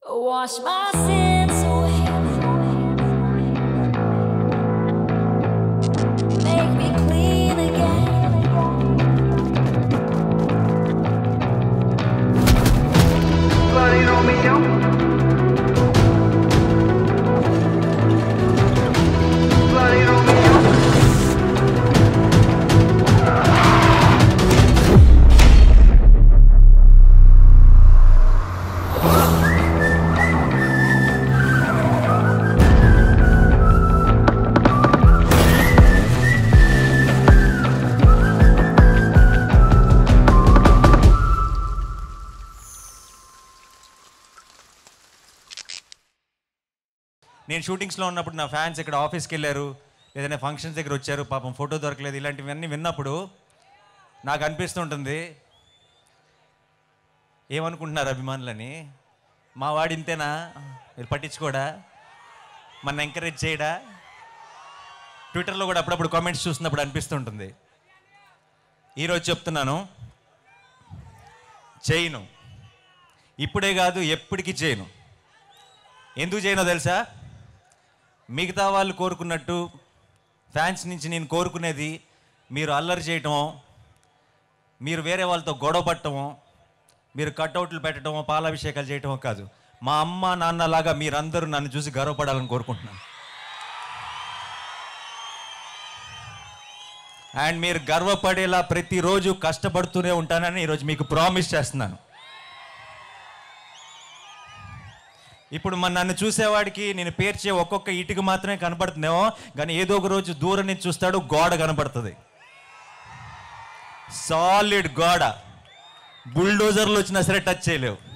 Wash my sins away. Make me clean again. Flooding on me, yo. Flooding on me, yo. నేను షూటింగ్స్లో ఉన్నప్పుడు నా fans ఇక్కడ ఆఫీస్కి వెళ్ళారు ఏదైనా ఫంక్షన్స్ దగ్గర వచ్చారు పాపం ఫోటో దొరకలేదు ఇలాంటివన్నీ విన్నప్పుడు నాకు అనిపిస్తుంటుంది ఏమనుకుంటున్నారు అభిమానులని మా వాడు ఇంతేనా మీరు పట్టించుకోడా మన ఎంకరేజ్ చేయడా ట్విట్టర్లో కూడా అప్పుడప్పుడు కామెంట్స్ చూస్తున్నప్పుడు అనిపిస్తుంటుంది ఈరోజు చెప్తున్నాను చేయను ఇప్పుడే కాదు ఎప్పటికీ చేయను ఎందుకు చేయనో తెలుసా మిగతా వాళ్ళు కోరుకున్నట్టు ఫ్యాన్స్ నుంచి నేను కోరుకునేది మీరు అల్లరి చేయటమో మీరు వేరే వాళ్ళతో గొడవ పట్టడమో మీరు కట్అవుట్లు పెట్టడమో పాలాభిషేకాలు చేయటమో కాదు మా అమ్మ నాన్నలాగా మీరందరూ నన్ను చూసి గర్వపడాలని కోరుకుంటున్నాను అండ్ మీరు గర్వపడేలా ప్రతిరోజు కష్టపడుతూనే ఉంటానని ఈరోజు మీకు ప్రామిస్ చేస్తున్నాను ఇప్పుడు మన నన్ను చూసేవాడికి నేను పేర్చే ఒక్కొక్క ఇటుక మాత్రమే కనపడుతుందేమో కానీ ఏదో ఒక రోజు దూరం నుంచి చూస్తాడు గోడ కనపడుతుంది సాలిడ్ గోడ బుల్డోజర్లు వచ్చినా సరే టచ్ చేయలేవు